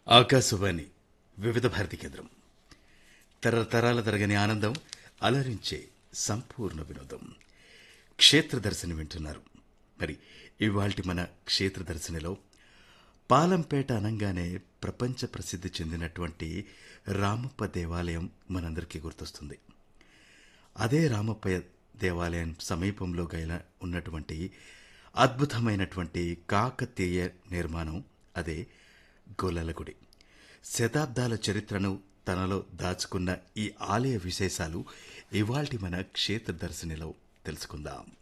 ఆకాశవాణి వివిధ భారతి కేంద్రం తరతరాల తరగని ఆనందం అలరించే సంపూర్ణ వినోదం క్షేత్ర దర్శనం వింటున్నారు మరి ఇవాల్టి మన క్షేత్ర దర్శనిలో పాలంపేట అనంగానే ప్రపంచ ప్రసిద్ధి చెందినటువంటి రామప్ప దేవాలయం మనందరికీ గుర్తొస్తుంది అదే రామప్ప దేవాలయం సమీపంలో గైల ఉన్నటువంటి అద్భుతమైనటువంటి కాకతీయ నిర్మాణం అదే గోలల గుడి శతాబ్దాల చరిత్రను తనలో దాచుకున్న ఈ ఆలయ విశేషాలు ఇవాల్టి మన క్షేత్ర దర్శనిలో తెలుసుకుందాం